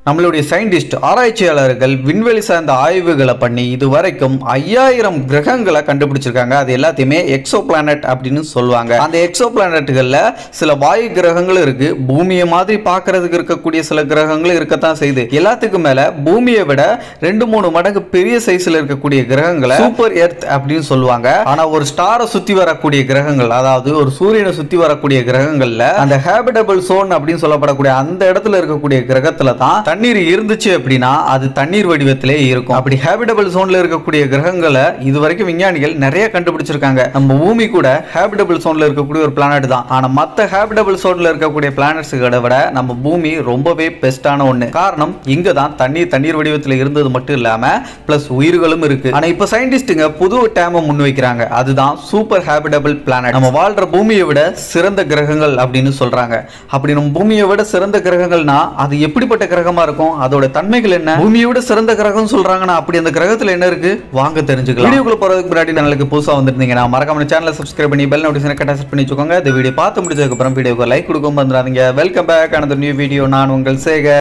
நம்மளுடைய சயின்டிஸ்ட் ஆராய்ச்சியாளர்கள் விண்வெளி சார்ந்த ஆய்வுகளை பண்ணி இதுவரைக்கும் ஐயாயிரம் கிரகங்களை கண்டுபிடிச்சிருக்காங்க அது எல்லாத்தையுமே எக்ஸோ பிளானட் அப்படின்னு சொல்லுவாங்க அந்த எக்ஸோ பிளானட்டுகளில் சில வாயு கிரகங்களும் இருக்கு பூமியை மாதிரி பார்க்கறதுக்கு இருக்கக்கூடிய சில கிரகங்களும் இருக்கத்தான் செய்யுது எல்லாத்துக்கும் மேல பூமியை விட ரெண்டு மூணு மடங்கு பெரிய சைஸ்ல இருக்கக்கூடிய கிரகங்களை சூப்பர் எர்த் அப்படின்னு சொல்லுவாங்க ஆனா ஒரு ஸ்டாரை சுத்தி வரக்கூடிய கிரகங்கள் அதாவது ஒரு சூரியனை சுத்தி வரக்கூடிய கிரகங்கள்ல அந்த ஹேபிடபிள் சோன் அப்படின்னு சொல்லப்படக்கூடிய அந்த இடத்துல இருக்கக்கூடிய கிரகத்துல தான் தண்ணீர் இருந்துச்சு அப்படின்னா அது தண்ணீர் வடிவத்திலே இருக்கும் அப்படி ஹேபிடபிள் சோன்ல இருக்கக்கூடிய கிரகங்களை இது வரைக்கும் விஞ்ஞானிகள் நிறைய கண்டுபிடிச்சிருக்காங்க நம்ம பூமி கூட ஹேபிடபிள் சோன்ல இருக்கக்கூடிய ஒரு பிளானட் தான் ஆனா மத்த ஹேபிடபிள் சோன்ல இருக்கக்கூடிய பிளானட்ஸ்களை விட நம்ம பூமி ரொம்பவே பெஸ்டான ஒண்ணு காரணம் இங்க தான் தண்ணீர் தண்ணீர் வடிவத்தில் இருந்தது மட்டும் இல்லாம பிளஸ் உயிர்களும் இருக்கு ஆனா இப்ப சயின்டிஸ்டுங்க புது டேம முன்வைக்கிறாங்க அதுதான் சூப்பர் ஹேபிடபிள் பிளானட் நம்ம வாழ்ற பூமியை விட சிறந்த கிரகங்கள் அப்படின்னு சொல்றாங்க அப்படி நம்ம பூமியை விட சிறந்த கிரகங்கள்னா அது எப்படிப்பட்ட கிரகமா இருக்கும் அதோட தன்மைகள் என்ன பூமியை விட சிறந்த கிரகம் சொல்றாங்கன்னா அப்படி அந்த கிரகத்துல என்ன இருக்கு வாங்க தெரிஞ்சுக்கலாம் வீடியோக்குள்ள போறதுக்கு முன்னாடி சேனலுக்கு புதுசா வந்திருந்தீங்கன்னா மறக்காம சேனலை சப்ஸ்கிரைப் பண்ணி பெல் நோட்டிஃபிகேஷன் கட்ட செட் பண்ணி வச்சுக்கோங்க இந்த வீடியோ பார்த்து முடிச்சதுக்கு அப்புறம் வீடியோக்கு லைக் கொடுக்க வந்துடாதீங்க வெல்கம் பேக் ஆனது நியூ வீடியோ நான் உங்கள் சேகர்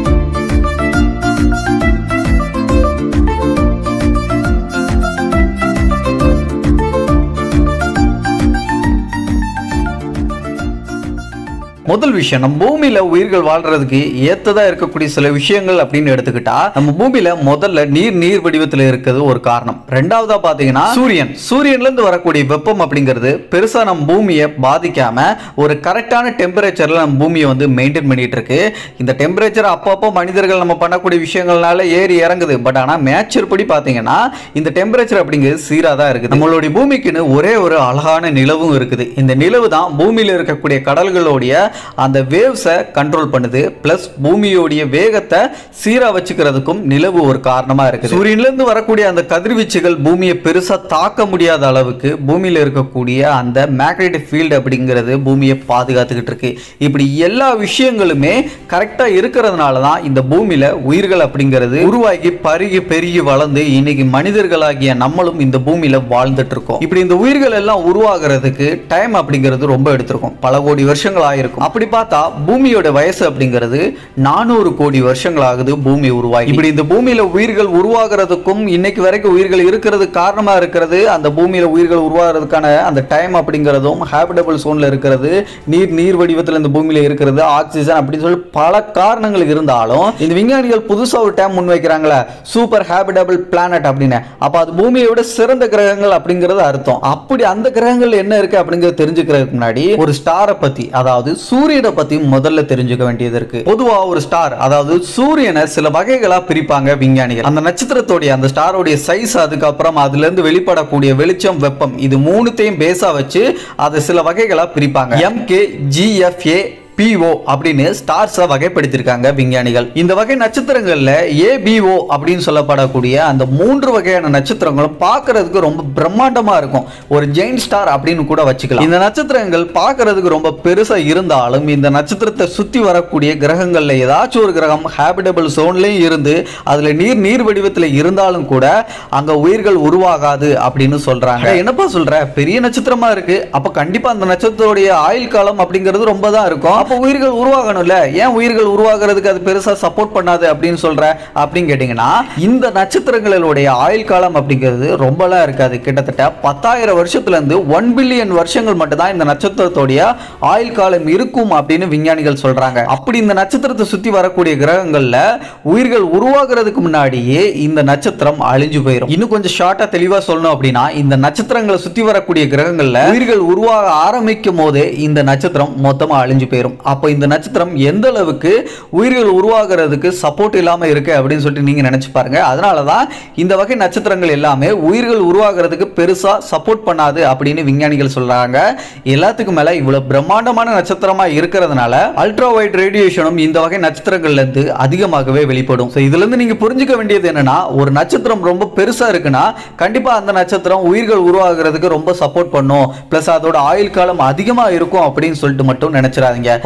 முதல் விஷயம் நம்ம பூமியில உயிர்கள் வாழ்றதுக்கு ஏத்ததா இருக்கக்கூடிய சில விஷயங்கள் அப்படின்னு எடுத்துக்கிட்டா நம்ம பூமியில முதல்ல நீர் நீர் வடிவத்தில் இருக்கிறது ஒரு காரணம் ரெண்டாவதா பாத்தீங்கன்னா சூரியன் சூரியன்ல இருந்து வரக்கூடிய வெப்பம் அப்படிங்கிறது பெருசா நம்ம பூமியை பாதிக்காம ஒரு கரெக்டான டெம்பரேச்சர்ல நம்ம பூமியை வந்து மெயின்டைன் பண்ணிட்டு இருக்கு இந்த டெம்பரேச்சர் அப்பப்போ மனிதர்கள் நம்ம பண்ணக்கூடிய விஷயங்கள்னால ஏறி இறங்குது பட் ஆனா மேட்சர் படி பாத்தீங்கன்னா இந்த டெம்பரேச்சர் அப்படிங்கிறது சீரா தான் இருக்குது நம்மளுடைய பூமிக்குன்னு ஒரே ஒரு அழகான நிலவும் இருக்குது இந்த நிலவு தான் பூமியில இருக்கக்கூடிய கடல்களுடைய அந்த வேவ்ஸை கண்ட்ரோல் பண்ணுது பிளஸ் பூமியோடைய வேகத்தை சீரா வச்சுக்கிறதுக்கும் நிலவு ஒரு காரணமா இருக்குது சூரியன்ல இருந்து வரக்கூடிய அந்த கதிர்வீச்சுகள் பூமியை பெருசா தாக்க முடியாத அளவுக்கு பூமியில இருக்கக்கூடிய அந்த மேக்னெட்டிக் ஃபீல்டு அப்படிங்கிறது பூமியை பாதுகாத்துக்கிட்டு இருக்கு இப்படி எல்லா விஷயங்களுமே கரெக்டா இருக்கிறதுனால தான் இந்த பூமியில உயிர்கள் அப்படிங்கிறது உருவாகி பருகி பெருகி வளர்ந்து இன்னைக்கு மனிதர்களாகிய நம்மளும் இந்த பூமியில வாழ்ந்துட்டு இருக்கோம் இப்படி இந்த உயிர்கள் எல்லாம் உருவாகிறதுக்கு டைம் அப்படிங்கிறது ரொம்ப எடுத்திருக்கும் பல கோடி வருஷங்கள் ஆயிருக்கும் அப்படி பார்த்தா பூமியோட வயசு அப்படிங்கிறது நானூறு கோடி வருஷங்கள் ஆகுது பூமி உருவாகி இப்படி இந்த பூமியில உயிர்கள் உருவாகிறதுக்கும் இன்னைக்கு வரைக்கும் உயிர்கள் இருக்கிறது காரணமா இருக்கிறது அந்த பூமியில உயிர்கள் உருவாகிறதுக்கான அந்த டைம் அப்படிங்கிறதும் ஹேபிடபிள் சோன்ல இருக்கிறது நீர் நீர் வடிவத்தில் இந்த பூமியில இருக்கிறது ஆக்சிஜன் அப்படின்னு சொல்லி பல காரணங்கள் இருந்தாலும் இந்த விஞ்ஞானிகள் புதுசா ஒரு டைம் முன்வைக்கிறாங்களே சூப்பர் ஹேபிடபிள் பிளானட் அப்படின்னு அப்ப அது பூமியை விட சிறந்த கிரகங்கள் அப்படிங்கிறது அர்த்தம் அப்படி அந்த கிரகங்கள் என்ன இருக்கு அப்படிங்கிறது தெரிஞ்சுக்கிறதுக்கு முன்னாடி ஒரு ஸ்டாரை பத்தி அதாவது சூரியனை பத்தி முதல்ல தெரிஞ்சுக்க வேண்டியது இருக்கு பொதுவா ஒரு ஸ்டார் அதாவது சூரியனை சில வகைகளா பிரிப்பாங்க விஞ்ஞானிகள் அந்த நட்சத்திரத்தோடைய அந்த ஸ்டாரோடைய சைஸ் அதுக்கப்புறம் அதுல இருந்து வெளிப்படக்கூடிய வெளிச்சம் வெப்பம் இது மூணுத்தையும் பேஸா வச்சு அதை சில வகைகளா பிரிப்பாங்க எம்கே ஜிஎஃப்ஏ பிஓ அப்படின்னு ஸ்டார்ஸை வகைப்படுத்தியிருக்காங்க விஞ்ஞானிகள் இந்த வகை நட்சத்திரங்கள்ல ஏபிஓ அப்படின்னு சொல்லப்படக்கூடிய அந்த மூன்று வகையான நட்சத்திரங்களும் பார்க்கிறதுக்கு ரொம்ப பிரம்மாண்டமா இருக்கும் ஒரு ஜெயின் ஸ்டார் அப்படின்னு கூட வச்சுக்கலாம் இந்த நட்சத்திரங்கள் பார்க்கிறதுக்கு ரொம்ப பெருசா இருந்தாலும் இந்த நட்சத்திரத்தை சுத்தி வரக்கூடிய கிரகங்கள்ல ஏதாச்சும் ஒரு கிரகம் ஹேபிடபிள் சோன்லயும் இருந்து அதுல நீர் நீர் வடிவத்தில் இருந்தாலும் கூட அங்க உயிர்கள் உருவாகாது அப்படின்னு சொல்றாங்க என்னப்பா சொல்ற பெரிய நட்சத்திரமா இருக்கு அப்ப கண்டிப்பா அந்த நட்சத்திரத்துடைய ஆயுள் காலம் அப்படிங்கிறது ரொம்ப தான் இருக்கும் அப்போ உயிர்கள் உருவாகணும்ல ஏன் உயிர்கள் உருவாகிறதுக்கு அது பெருசா சப்போர்ட் பண்ணாது அப்படின்னு சொல்ற அப்படின்னு கேட்டீங்கன்னா இந்த நட்சத்திரங்களுடைய ஆயுள் காலம் அப்படிங்கிறது ரொம்பலாம் இருக்காது கிட்டத்தட்ட பத்தாயிரம் வருஷத்துல இருந்து ஒன் பில்லியன் வருஷங்கள் மட்டும்தான் இந்த நட்சத்திரத்துடைய ஆயுள் காலம் இருக்கும் அப்படின்னு விஞ்ஞானிகள் சொல்றாங்க அப்படி இந்த நட்சத்திரத்தை சுத்தி வரக்கூடிய கிரகங்கள்ல உயிர்கள் உருவாகிறதுக்கு முன்னாடியே இந்த நட்சத்திரம் அழிஞ்சு போயிடும் இன்னும் கொஞ்சம் ஷார்ட்டா தெளிவா சொல்லணும் அப்படின்னா இந்த நட்சத்திரங்களை சுத்தி வரக்கூடிய கிரகங்கள்ல உயிர்கள் உருவாக ஆரம்பிக்கும் போதே இந்த நட்சத்திரம் மொத்தமா அழிஞ்சு போயிடும் அப்போ இந்த நட்சத்திரம் எந்த அளவுக்கு உயிர்கள் உருவாகிறதுக்கு சப்போர்ட் இல்லாம இருக்கு அப்படின்னு சொல்லிட்டு நீங்க நினைச்சு பாருங்க அதனால தான் இந்த வகை நட்சத்திரங்கள் எல்லாமே உயிர்கள் உருவாகிறதுக்கு பெருசா சப்போர்ட் பண்ணாது அப்படின்னு விஞ்ஞானிகள் சொல்றாங்க எல்லாத்துக்கும் மேல இவ்வளவு பிரம்மாண்டமான நட்சத்திரமா இருக்கிறதுனால அல்ட்ரா வைட் ரேடியேஷனும் இந்த வகை நட்சத்திரங்கள்ல இருந்து அதிகமாகவே வெளிப்படும் ஸோ இதுல இருந்து நீங்க புரிஞ்சுக்க வேண்டியது என்னன்னா ஒரு நட்சத்திரம் ரொம்ப பெருசா இருக்குன்னா கண்டிப்பா அந்த நட்சத்திரம் உயிர்கள் உருவாகிறதுக்கு ரொம்ப சப்போர்ட் பண்ணும் பிளஸ் அதோட ஆயுள் காலம் அதிகமா இருக்கும் அப்படின்னு சொல்லிட்டு மட்டும் நினைச்சிடாதீங்க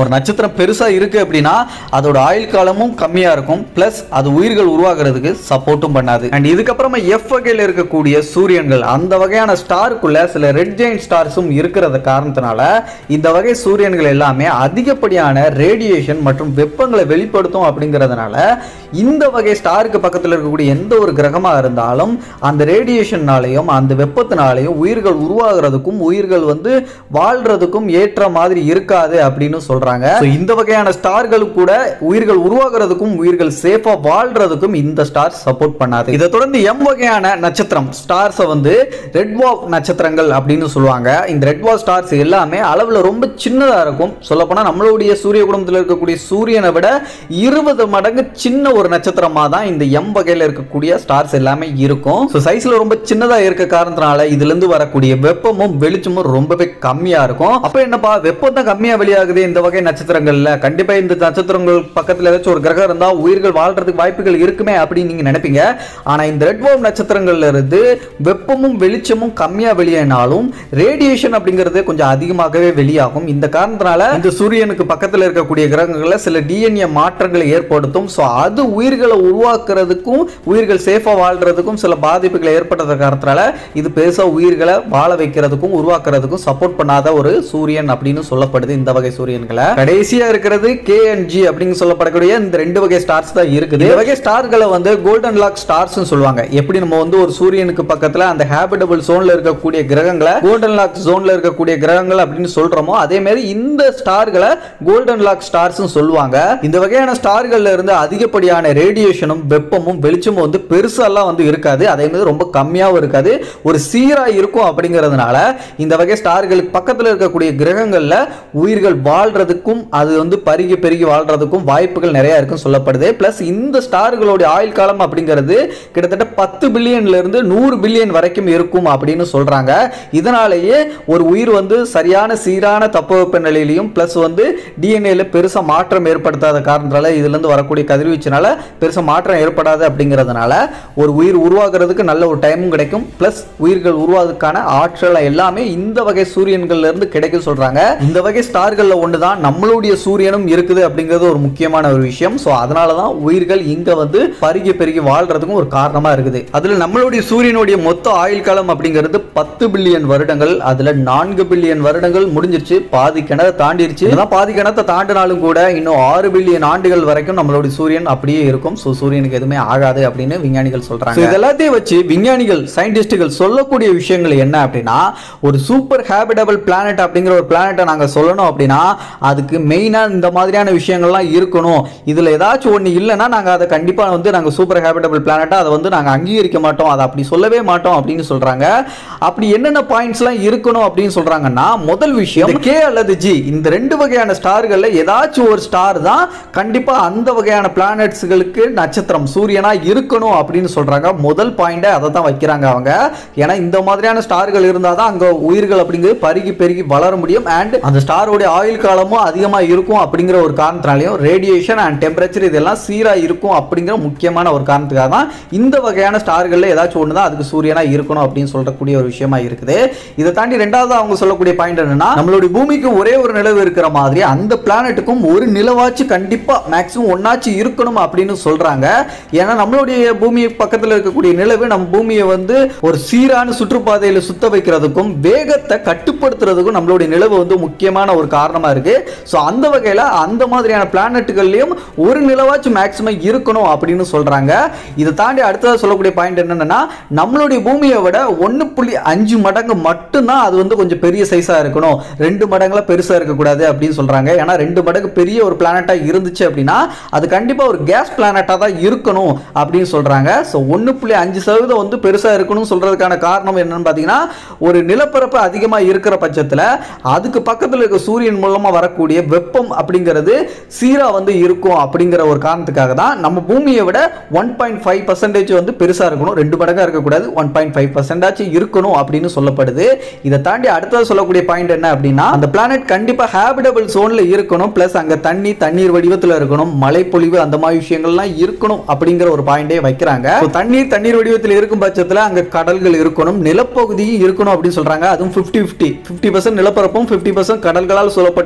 ஒரு நட்சத்திரம் பெருசா இருக்கு அப்படின்னா அதோட ஆயுள் காலமும் கம்மியா இருக்கும் பிளஸ் அது உயிர்கள் உருவாக்குறதுக்கு சப்போர்ட்டும் பண்ணாது அண்ட் இதுக்கப்புறமா எஃப் வகையில் இருக்கக்கூடிய சூரியன்கள் அந்த வகையான ஸ்டாருக்குள்ள சில ரெட் ஜெயின் ஸ்டார்ஸும் இருக்கிறத காரணத்தினால இந்த வகை சூரியன்கள் எல்லாமே அதிகப்படியான ரேடியேஷன் மற்றும் வெப்பங்களை வெளிப்படுத்தும் அப்படிங்கிறதுனால இந்த வகை ஸ்டாருக்கு பக்கத்தில் இருக்கக்கூடிய எந்த ஒரு கிரகமாக இருந்தாலும் அந்த ரேடியேஷன்னாலையும் அந்த வெப்பத்தினாலையும் உயிர்கள் உருவாகிறதுக்கும் உயிர்கள் வந்து வாழ்றதுக்கும் ஏற்ற மாதிரி இருக்காது அப்படின்னு சொல்றாங்க So, இந்த வகையான ஸ்டார்கள் கூட உயிர்கள் உருவாகிறதுக்கும் உயிர்கள் சேஃபா வாழ்றதுக்கும் இந்த ஸ்டார் சப்போர்ட் பண்ணாது இதை தொடர்ந்து எம் வகையான நட்சத்திரம் ஸ்டார்ஸை வந்து ரெட் வாக் நட்சத்திரங்கள் அப்படின்னு சொல்லுவாங்க இந்த ரெட் வாக் ஸ்டார்ஸ் எல்லாமே அளவில் ரொம்ப சின்னதா இருக்கும் சொல்லப்போனா நம்மளுடைய சூரிய குடும்பத்தில் இருக்கக்கூடிய சூரியனை விட இருபது மடங்கு சின்ன ஒரு நட்சத்திரமா தான் இந்த எம் வகையில் இருக்கக்கூடிய ஸ்டார்ஸ் எல்லாமே இருக்கும் ஸோ சைஸ்ல ரொம்ப சின்னதா இருக்க காரணத்தினால இதுல இருந்து வரக்கூடிய வெப்பமும் வெளிச்சமும் ரொம்பவே கம்மியா இருக்கும் அப்ப என்னப்பா வெப்பம் தான் கம்மியா வெளியாகுது இந்த வகை நட்சத்திரங்கள்ல கண்டிப்பா இந்த நட்சத்திரங்கள் பக்கத்துல ஏதாச்சும் ஒரு கிரகம் இருந்தா உயிர்கள் வாழ்றதுக்கு வாய்ப்புகள் இருக்குமே அப்படின்னு நீங்க நினைப்பீங்க ஆனா இந்த ரெட் வார்ம் நட்சத்திரங்கள்ல இருந்து வெப்பமும் வெளிச்சமும் கம்மியா வெளியானாலும் ரேடியேஷன் அப்படிங்கிறது கொஞ்சம் அதிகமாகவே வெளியாகும் இந்த காரணத்தினால இந்த சூரியனுக்கு பக்கத்துல இருக்கக்கூடிய கிரகங்கள்ல சில டிஎன்ஏ மாற்றங்களை ஏற்படுத்தும் ஸோ அது உயிர்களை உருவாக்குறதுக்கும் உயிர்கள் சேஃபா வாழ்றதுக்கும் சில பாதிப்புகளை ஏற்படுற காரணத்தினால இது பெருசா உயிர்களை வாழ வைக்கிறதுக்கும் உருவாக்குறதுக்கும் சப்போர்ட் பண்ணாத ஒரு சூரியன் அப்படின்னு சொல்லப்படுது இந்த வகை சூரியன்களை கடைசியா இருக்கிறது கேஎன்ஜி அப்படின்னு சொல்லப்படக்கூடிய இந்த ரெண்டு வகை ஸ்டார்ஸ் தான் இருக்குது இந்த வகை ஸ்டார்களை வந்து கோல்டன் லாக் ஸ்டார்ஸ் சொல்லுவாங்க எப்படி நம்ம வந்து ஒரு சூரியனுக்கு பக்கத்துல அந்த ஹேபிட்டபிள் ஜோன்ல இருக்கக்கூடிய கிரகங்களை கோல்டன் லாக் ஜோன்ல இருக்கக்கூடிய கிரகங்கள் அப்படின்னு சொல்றோமோ அதே மாதிரி இந்த ஸ்டார்களை கோல்டன் லாக் ஸ்டார்ஸ் சொல்லுவாங்க இந்த வகையான ஸ்டார்கள்ல இருந்து அதிகப்படியான ரேடியேஷனும் வெப்பமும் வெளிச்சமும் வந்து பெருசாலாம் வந்து இருக்காது அதே மாதிரி ரொம்ப கம்மியாகவும் இருக்காது ஒரு சீரா இருக்கும் அப்படிங்கிறதுனால இந்த வகை ஸ்டார்களுக்கு பக்கத்துல இருக்கக்கூடிய கிரகங்கள்ல உயிர்கள் வாழ்றதுக்கும் அது வந்து பருகி பெருகி வாழ்றதுக்கும் வாய்ப்புகள் நிறைய இருக்குன்னு சொல்லப்படுது பிளஸ் இந்த ஸ்டார்களுடைய ஆயுள் காலம் அப்படிங்கிறது கிட்டத்தட்ட பத்து பில்லியன்ல இருந்து நூறு பில்லியன் வரைக்கும் இருக்கும் அப்படின்னு சொல்றாங்க இதனாலேயே ஒரு உயிர் வந்து சரியான சீரான தட்பவெப்ப நிலையிலையும் பிளஸ் வந்து டிஎன்ஏல பெருசா மாற்றம் ஏற்படுத்தாத காரணத்தால இதுல இருந்து வரக்கூடிய கதிர்வீச்சுனால பெருசா மாற்றம் ஏற்படாது அப்படிங்கிறதுனால ஒரு உயிர் உருவாக்குறதுக்கு நல்ல ஒரு டைமும் கிடைக்கும் பிளஸ் உயிர்கள் உருவாவதற்கான ஆற்றல் எல்லாமே இந்த வகை சூரியன்கள்ல இருந்து கிடைக்கும் சொல்றாங்க இந்த வகை ஸ்டார்கள்ல ஒண்ணுதான் நம்மளுடைய சூரியனும் இருக்குது அப்படிங்கிறது ஒரு முக்கியமான ஒரு விஷயம் ஸோ அதனால தான் உயிர்கள் இங்க வந்து பருகி பெருகி வாழ்றதுக்கும் ஒரு காரணமா இருக்குது அதுல நம்மளுடைய சூரியனுடைய மொத்த ஆயுள் காலம் அப்படிங்கிறது பத்து பில்லியன் வருடங்கள் அதுல நான்கு பில்லியன் வருடங்கள் முடிஞ்சிருச்சு பாதி கிணறு தாண்டிருச்சு அதான் பாதி கிணத்தை தாண்டினாலும் கூட இன்னும் ஆறு பில்லியன் ஆண்டுகள் வரைக்கும் நம்மளுடைய சூரியன் அப்படியே இருக்கும் ஸோ சூரியனுக்கு எதுவுமே ஆகாது அப்படின்னு விஞ்ஞானிகள் சொல்றாங்க So, இது எல்லாத்தையும் வச்சு விஞ்ஞானிகள் சயின்டிஸ்டுகள் சொல்லக்கூடிய விஷயங்கள் என்ன அப்படின்னா ஒரு சூப்பர் ஹேபிடபிள் பிளானட் அப்படிங்கிற ஒரு பிளானட்டை நாங்க சொல்லணும் அப்படின்னா அதுக்கு மெயினா இந்த மாதிரியான விஷயங்கள்லாம் இருக்கணும் இதுல ஏதாச்சும் ஒண்ணு இல்லைன்னா நாங்க அதை கண்டிப்பா வந்து நாங்க சூப்பர் ஹேபிடபிள் பிளானட்டா அதை வந்து நாங்க அங்கீகரிக்க மாட்டோம் அதை அப்படி சொல்லவே மாட்டோம் அப்படின்னு சொல்றாங்க அப்படி என்னென்ன பாயிண்ட்ஸ்லாம் இருக்கணும் அப்படின்னு சொல்றாங்கன்னா முதல் விஷயம் கே அல்லது ஜி இந்த ரெண்டு வகையான ஸ்டார்கள்ல ஏதாச்சும் ஒரு ஸ்டார் தான் கண்டிப்பா அந்த வகையான பிளானட்ஸ்களுக்கு நட்சத்திரம் சூரியனா இருக்கணும் அப்படின்னு சொல்றாங்க முதல் பாயிண்டே அதை தான் வைக்கிறாங்க அவங்க ஏன்னா இந்த மாதிரியான ஸ்டார்கள் இருந்தால் தான் அங்க உயிர்கள் அப்படிங்கிறது பருகி பெருகி வளர முடியும் அண்ட் அந்த ஸ்டாரோடைய ஆயுள் காலமும் அதிகமா இருக்கும் அப்படிங்கிற ஒரு காரணத்தினாலையும் ரேடியேஷன் அண்ட் டெம்பரேச்சர் இதெல்லாம் சீரா இருக்கும் அப்படிங்கிற முக்கியமான ஒரு காரணத்துக்காக தான் இந்த வகையான ஸ்டார்கள்ல ஏதாச்சும் ஒன்று தான் அதுக்கு சூரியனா இருக்கணும் அப்படின்னு சொல்லக்கூடிய ஒரு விஷயமா இருக்குது இதை தாண்டி ரெண்டாவது அவங்க சொல்லக்கூடிய பாயிண்ட் என்னன்னா நம்மளுடைய பூமிக்கு ஒரே ஒரு நிலவு இருக்கிற மாதிரி அந்த பிளானட்டுக்கும் ஒரு நிலவாச்சு கண்டிப்பா மேக்ஸிமம் ஒன்னாச்சு இருக்கணும் அப்படின்னு சொல்றாங்க ஏன்னா நம்மளுடைய பூமி பக்கத்துல இருக்கக்கூடிய நிலவு நம்ம பூமியை வந்து ஒரு சீரான சுற்றுப்பாதையில சுத்த வைக்கிறதுக்கும் வேகத்தை கட்டுப்படுத்துறதுக்கும் நம்மளுடைய நிலவு வந்து முக்கியமான ஒரு காரணமா இருக்கு ஸோ அந்த வகையில அந்த மாதிரியான பிளானட்டுகள்லயும் ஒரு நிலவாச்சும் மேக்ஸிமம் இருக்கணும் அப்படின்னு சொல்றாங்க இதை தாண்டி அடுத்ததாக சொல்லக்கூடிய பாயிண்ட் என்னன்னா நம்மளுடைய பூமியை விட ஒன்று புள்ளி அஞ்சு மடங்கு மட்டும்தான் அது வந்து கொஞ்சம் பெரிய சைஸா இருக்கணும் ரெண்டு மடங்குல பெருசா இருக்கக்கூடாது அப்படின்னு சொல்றாங்க ஏன்னா ரெண்டு மடங்கு பெரிய ஒரு பிளானட்டா இருந்துச்சு அப்படின்னா அது கண்டிப்பா ஒரு கேஸ் பிளானட்டா தான் இருக்கணும் அப்படின்னு சொல்றாங்க ஸோ ஒன்று புள்ளி அஞ்சு சதவீதம் வந்து பெருசா இருக்கணும்னு சொல்றதுக்கான காரணம் என்னன்னு பார்த்தீங்கன்னா ஒரு நிலப்பரப்பு அதிகமாக இருக்கிற பட்சத்தில் அதுக்கு பக்கத்தில் இருக்க சூரியன் மூலமா வரக்கூடிய வெப்பம் அப்படிங்கிறது சீரா வந்து இருக்கும் அப்படிங்கிற ஒரு காரணத்துக்காக தான் நம்ம பூமியை விட ஒன் பாயிண்ட் ஃபைவ் பர்சன்டேஜ் வந்து பெருசா இருக்கணும் ரெண்டு மடங்கா இருக்கக்கூடாது ஒன் பாயிண்ட் ஃபைவ் பர்சன்டாச்சும் இருக்கணும் அப்படின்னு சொல்லப்படுது இதை தாண்டி அடுத்தது சொல்லக்கூடிய பாயிண்ட் என்ன அப்படின்னா அந்த பிளானட் கண்டிப்பா ஹேபிடபிள் ஜோன்ல இருக்கணும் பிளஸ் அங்க தண்ணி தண்ணீர் வடிவத்தில் இருக்கணும் மழைப்பொழிவு அந்த மாதிரி விஷயங்கள்லாம் இருக்கணும் அப்படிங்கிற ஒரு பாயிண்டே வைக்கிறாங்க So, தண்ணீர் தண்ணீர் வடிவத்தில் இருக்கும் பட்சத்தில் அங்க கடல்கள் இருக்கணும் நிலப்பகுதியும் இருக்கணும் அப்படின்னு சொல்றாங்க அதுவும் ஃபிஃப்டி ஃபிஃப்டி ஃபிஃப்டி பர்சன்ட் நிலப்பரப்பும் ஃபிஃப்டி பர்சன்ட் கடல்களால் சூழப்பட்ட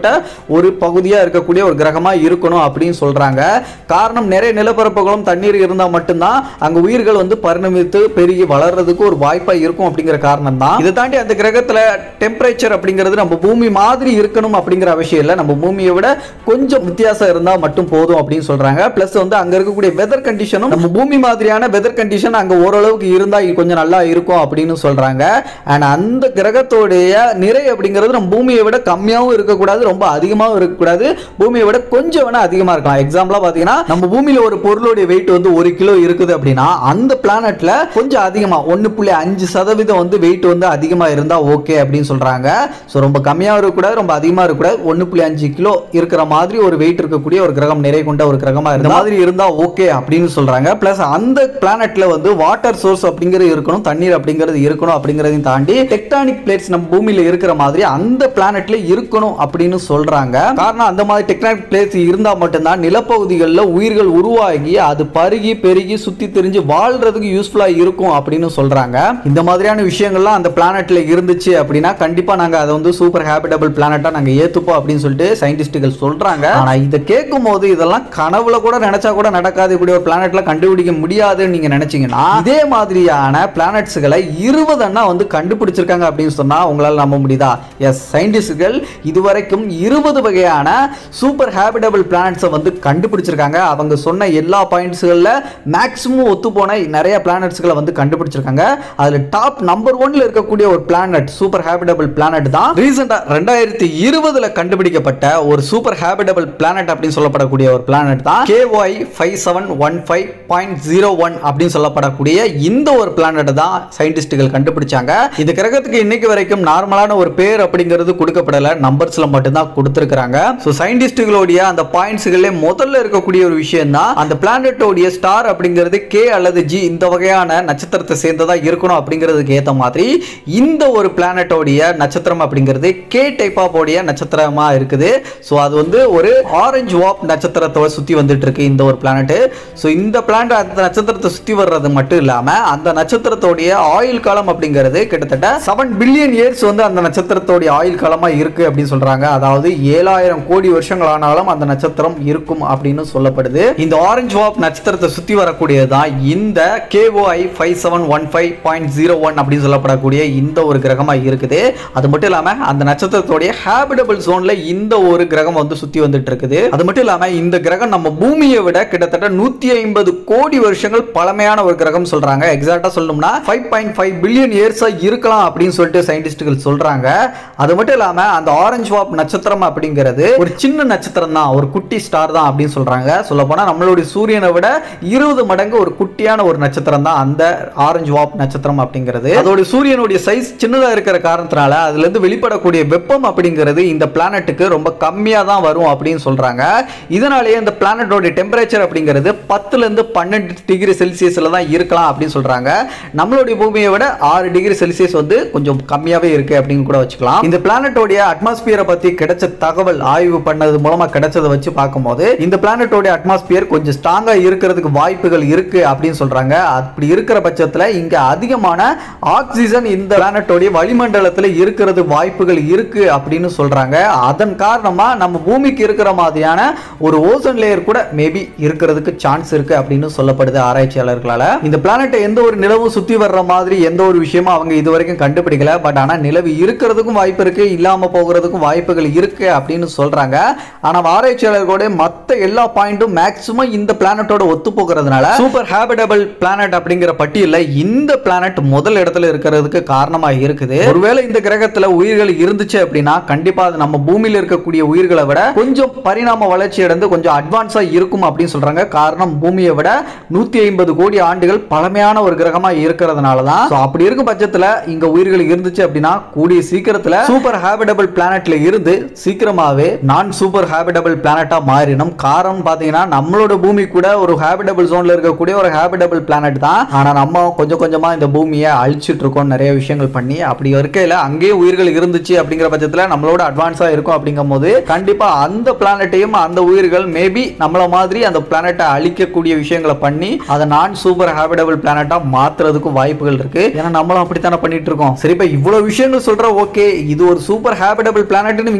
ஒரு பகுதியா இருக்கக்கூடிய ஒரு கிரகமா இருக்கணும் அப்படின்னு சொல்றாங்க காரணம் நிறைய நிலப்பரப்புகளும் தண்ணீர் இருந்தா மட்டும்தான் அங்க உயிர்கள் வந்து பரிணமித்து பெருகி வளர்றதுக்கு ஒரு வாய்ப்பா இருக்கும் அப்படிங்கிற காரணம் தான் இதை தாண்டி அந்த கிரகத்துல டெம்பரேச்சர் அப்படிங்கிறது நம்ம பூமி மாதிரி இருக்கணும் அப்படிங்கிற அவசியம் இல்லை நம்ம பூமியை விட கொஞ்சம் வித்தியாசம் இருந்தா மட்டும் போதும் அப்படின்னு சொல்றாங்க பிளஸ் வந்து அங்க இருக்கக்கூடிய வெதர் கண்டிஷனும் நம்ம பூமி மாதிரியான வெதர் கண்டிஷன் அங்க ஓரளவுக்கு இருந்தா கொஞ்சம் நல்லா இருக்கும் அப்படின்னு சொல்றாங்க அண்ட் அந்த கிரகத்தோடைய நிறை அப்படிங்கிறது நம்ம பூமியை விட கம்மியாகவும் இருக்கக்கூடாது ரொம்ப அதிகமாகவும் இருக்கக்கூடாது பூமியை விட கொஞ்சம் வேணா அதிகமா இருக்கலாம் எக்ஸாம்பிளா பாத்தீங்கன்னா நம்ம பூமியில ஒரு பொருளுடைய வெயிட் வந்து ஒரு கிலோ இருக்குது அப்படின்னா அந்த பிளானட்ல கொஞ்சம் அதிகமா ஒன்னு புள்ளி அஞ்சு சதவீதம் வந்து வெயிட் வந்து அதிகமா இருந்தா ஓகே அப்படின்னு சொல்றாங்க ஸோ ரொம்ப கம்மியாக இருக்கக்கூடாது ரொம்ப அதிகமாக இருக்கக்கூடாது ஒன்று புள்ளி அஞ்சு கிலோ இருக்கிற மாதிரி ஒரு வெயிட் இருக்கக்கூடிய ஒரு கிரகம் நிறை கொண்ட ஒரு கிரகமா இருந்த மாதிரி இருந்தா ஓகே அப்படின்னு சொல்றாங்க பிளஸ் அந்த பிளானட்ல வந்து வாட்டர் சோர்ஸ் அப்படிங்கிறது இருக்கணும் தண்ணீர் அப்படிங்கிறது இருக்கணும் அப்படிங்கிறதையும் தாண்டி டெக்டானிக் பிளேட்ஸ் நம்ம பூமியில இருக்கிற மாதிரி அந்த பிளானட்ல இருக்கணும் அப்படின்னு சொல்றாங்க காரணம் அந்த மாதிரி டெக்டானிக் பிளேட்ஸ் இருந்தா மட்டும்தான் நிலப்பகுதிகளில் உயிர்கள் உருவாகி அது பருகி பெருகி சுத்தி தெரிஞ்சு வாழ்றதுக்கு யூஸ்ஃபுல்லா இருக்கும் அப்படின்னு சொல்றாங்க இந்த மாதிரியான விஷயங்கள்லாம் அந்த பிளானட்ல இருந்துச்சு அப்படின்னா கண்டிப்பா நாங்க அதை வந்து சூப்பர் ஹேபிட்டபிள் பிளானட்டா நாங்க ஏத்துப்போம் அப்படின்னு சொல்லிட்டு சயின்டிஸ்டுகள் சொல்றாங்க ஆனா இதை கேட்கும் போது இதெல்லாம் கனவுல கூட நினைச்சா கூட நடக்காது இப்படி ஒரு பிளானட்ல கண்டுபிடிக்க முடியாதுன்னு நீங்க நினைச்சீங்கன்னா இதே மாதிரியான பிளானட்ஸ்களை இருபது அண்ணா வந்து கண்டுபிடிச்சிருக்காங்க அப்படின்னு சொன்னா உங்களால நம்ப முடியுதா எஸ் சயின்டிஸ்டுகள் இதுவரைக்கும் இருபது வகையான சூப்பர் ஹேபிட்டபிள் பிளானட்ஸை வந்து கண்டுபிடிச்சிருக்காங்க அவங்க சொன்ன எல்லா பாயிண்ட்ஸ்களில் மேக்ஸிமம் ஒத்து போன நிறைய பிளானட்ஸ்களை வந்து கண்டுபிடிச்சிருக்காங்க அதுல டாப் நம்பர் ஒன்ல இருக்கக்கூடிய ஒரு பிளானட் சூப்பர் ஹேபிட்டபிள் பிளானட் தான் ரீசெண்டா ரெண்டாயிரத்தி இருபதுல கண்டுபிடிக்கப்பட்ட ஒரு சூப்பர் ஹேபிட்டபிள் பிளானட் அப்படின்னு சொல்லப்படக்கூடிய ஒரு பிளானட் தான் KOI five seven one five point zero one அப்படின்னு சொல்லப்படக்கூடிய இந்த ஒரு பிளானட் தான் சயின்டிஸ்டுகள் கண்டுபிடிச்சாங்க இந்த கிரகத்துக்கு இன்னைக்கு வரைக்கும் நார்மலான ஒரு பேர் அப்படிங்கிறது கொடுக்கப்படல நம்பர்ஸ்ல மட்டும்தான் கொடுத்துருக்காங்க ஸோ சயின்டிஸ்டுகளுடைய அந்த பாயிண்ட்ஸ்களே முதல்ல இருக்கக்கூடிய ஒரு விஷயம் தான் அந்த பிளானட்டோடைய ஸ்டார் அப்படிங்கிறது கே அல்லது ஜி இந்த வகையான நட்சத்திரத்தை சேர்ந்ததா இருக்கணும் அப்படிங்கிறதுக்கு ஏற்ற மாதிரி இந்த ஒரு பிளானட்டோடைய நட்சத்திரம் அப்படிங்கிறது கே டைப் ஆஃப் உடைய நட்சத்திரமா இருக்குது ஸோ அது வந்து ஒரு ஆரஞ்சு வாப் நட்சத்திரத்தை சுத்தி வந்துட்டு இருக்கு இந்த ஒரு பிளானட் ஸோ இந்த பிளானட் அந்த நட்சத்திரத்தை சுத்தி வர்றது மட்டும் இல்லாம அந்த நட்சத்திரத்தோடைய ஆயுள் காலம் அப்படிங்கிறது கிட்டத்தட்ட செவன் பில்லியன் இயர்ஸ் வந்து அந்த நட்சத்திரத்தோடைய ஆயுள் காலமா இருக்கு அப்படின்னு சொல்றாங்க அதாவது ஏழாயிரம் கோடி வருஷங்கள் ஆனாலும் அந்த நட்சத்திரம் இருக்கும் அப்படின்னு சொல்லப்படுது இந்த ஆரஞ்சு வாப் நட்சத்திரத்தை சுத்தி வரக்கூடியதுதான் இந்த KOI five seven one five point zero one அப்படின்னு சொல்லப்படக்கூடிய இந்த ஒரு கிரகமா இருக்குது அது மட்டும் இல்லாம அந்த நட்சத்திரத்தோடைய ஹேபிடபிள் ஜோன்ல இந்த ஒரு கிரகம் வந்து சுத்தி வந்துட்டு இருக்குது அது மட்டும் இல்லாம இந்த கிரகம் நம்ம பூமியை விட கிட்டத்தட்ட நூத்தி ஐம்பது கோடி வருஷங்கள் பழமையான ஒரு கிரகம் சொல்றாங்க எக்ஸாக்டா சொல்லணும்னா ஃபைவ் பாயிண்ட் ஃபைவ் பில்லியன் இயர்ஸா இருக்கலாம் அப்படின்னு சொல்லிட்டு சயின்டிஸ்டுகள் சொல்றாங்க அது மட்டும் இல்லாம அந்த ஆரஞ்சு வாப் நட்சத்திரம் அப்படிங்கிறது ஒரு சின்ன நட்சத்திரம் தான் ஒரு குட்டி ஸ்டார் தான் அப்படின்னு சொல்றாங்க சொல்ல போனா நம்மளுடைய சூரியனை விட இருபது மடங்கு ஒரு குட்டியான ஒரு நட்சத்திரம் தான் அந்த ஆரஞ்சு வாப் நட்சத்திரம் அப்படிங்கிறது அதோட சூரியனுடைய சைஸ் சின்னதா இருக்கிற காரணத்தினால அதுல இருந்து வெளிப்படக்கூடிய வெப்பம் அப்படிங்கிறது இந்த பிளானட்டுக்கு ரொம்ப கம்மியா தான் வரும் அப்படின்னு சொல்றாங்க இதனாலேயே இந்த பிளானட்டோட டெம்பரேச்சர் அப்படிங்கிறது பத்துல இருந்து பன்னெண்டு டிகிரி செல்சியஸ்ல தான் இருக்கலாம் அப்படின்னு சொல்றாங்க நம்மளுடைய பூமியை விட ஆறு டிகிரி செல்சியஸ் வந்து கொஞ்சம் கம்மியாவே இருக்கு அப்படின்னு கூட வச்சுக்கலாம் இந்த பிளானட்டோடைய அட்மாஸ்பியரை பத்தி கிடைச்ச தகவல் ஆய்வு பண்ணது மூலமா கிடைச்சதை வச்சு பார்க்கும்போது இந்த பிளானட்டோட அட்மாஸ்பியர் கொஞ்சம் ஸ்ட்ராங்கா இருக்கிறதுக்கு வாய்ப்புகள் இருக்கு அப்படின்னு சொல்றாங்க அப்படி இருக்கிற பட்சத்துல இங்க அதிகமான ஆக்சிஜன் இந்த பிளானட்டோடைய வளிமண்டலத்துல இருக்கிறது வாய்ப்புகள் இருக்கு அப்படின்னு சொல்றாங்க அதன் காரணமா நம்ம பூமிக்கு இருக்கிற மாதிரியான ஒரு ஓசன் லேயர் கூட மேபி இருக்கிறதுக்கு சான்ஸ் இருக்கு அப்படின்னு சொல்லப்படுது ஆராய்ச்சியாளர்களால இந்த பிளானட்டை எந்த ஒரு நிலவும் சுத்தி வர்ற மாதிரி எந்த ஒரு விஷயமும் அவங்க இது வரைக்கும் கண்டுபிடிக்கல பட் ஆனா நிலவு இருக்கிறதுக்கும் வாய்ப்பு இருக்கு இல்லாம போகிறதுக்கும் வாய்ப்புகள் இருக்கு அப்படின்னு சொல்றாங்க ஆனா ஆராய்ச்சியாளர்களோட மத்த எல்லா பாயிண்ட்டும் மேக்சிமம் இந்த பிளானட்டோட ஒத்து போகிறதுனால சூப்பர் ஹேபிடபிள் பிளானட் அப்படிங்கிற பட்டியல்ல இந்த பிளானட் முதல் இடத்துல இருக்கிறதுக்கு காரணமா இருக்குது ஒருவேளை இந்த கிரகத்துல உயிர்கள் இருந்துச்சு அப்படின்னா கண்டிப்பா அது நம்ம பூமியில இருக்கக்கூடிய உயிர்களை விட கொஞ்சம் பரிணாம வளர்ச்சி அடைந்து கொஞ்சம் அட்வான்ஸா இருக்கும் அப்படின்னு சொல்றாங்க காரணம் பூமியை விட நூத்தி ஐம்பது கோடி ஆண்டுகள் பழமையான ஒரு கிரகமா இருக்கிறதுனால தான் So, அப்படி இருக்கும் பட்சத்துல இங்க உயிர்கள் இருந்துச்சு அப்படின்னா கூடிய சீக்கிரத்துல சூப்பர் ஹேபிடபிள் பிளானட்ல இருந்து சீக்கிரமாவே நான் சூப்பர் ஹேபிடபிள் பிளானட்டா மாறினும் காரணம் பாத்தீங்கன்னா நம்மளோட பூமி கூட ஒரு ஹேபிடபிள் ஜோன்ல இருக்கக்கூடிய ஒரு ஹேபிடபிள் பிளானட் தான் ஆனா நம்ம கொஞ்சம் கொஞ்சமா இந்த பூமியை அழிச்சிட்டு இருக்கோம் நிறைய விஷயங்கள் பண்ணி அப்படி இருக்கையில அங்கேயே உயிர்கள் இருந்துச்சு அப்படிங்கிற பட்சத்துல நம்மளோட அட்வான்ஸா இருக்கும் அப்படிங்கும் போது கண்டிப்பா அந்த பிளானட்டையும் அந்த உயிர்கள் மேபி நம்மள மாதிரி அந்த பிளானட்டை அழிக்கக்கூடிய விஷயங்களை பண்ணி அதை நான் சூப்பர் ஹேபிடபிள் பிளானட்டா மாத்துறதுக்கும் வாய்ப்புகள் இருக்கு ஏன்னா நம்மளும் அப்படித்தானே பண்ணிட்டு இருக்கோம் சரி இப்ப இவ்வளவு விஷயங்கள் சொல்ற ஓகே இது ஒரு சூப்பர் ஹேபிடபிள் பிளானட்னு விஞ்ஞானிகளே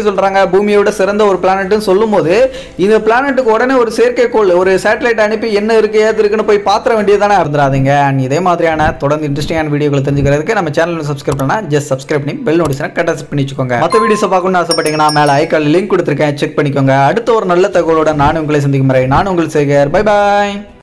சொல்றாங்க பூமியோட சிறந்த ஒரு பிளானட்னு சொல்லும்போது இந்த பிளானட்டுக்கு உடனே ஒரு செயற்கைக்கோள் ஒரு சேட்டலைட் அனுப்பி என்ன இருக்கு ஏது இருக்குன்னு போய் பாத்திர வேண்டியதானே இருந்துடாதீங்க அண்ட் இதே மாதிரியான தொடர்ந்து இன்ட்ரெஸ்டிங்கான வீடியோக்களை தெரிஞ்சுக்கிறதுக்கு நம்ம சேனல் சப்ஸ்கிரைப் பண்ணா ஜஸ்ட் சப்ஸ்கிரைப் பண்ணி பெல் நோட்டிஸ்னா கரெக்டாக செட் பண்ணி வச்சுக்கோங்க மற்ற வீடியோஸை பார்க்கணும்னு ஆசைப்பட்டீங்கன்னா மேலே ஐக்கால் லிங்க் கொடுத்துருக்கேன் செக் பண்ணிக்கோங்க அடுத்த ஒரு நல்ல தகவலோட நானும் உங்களை சந்திக்கும் வரை நான் உங்கள் சேகர் பை பாய்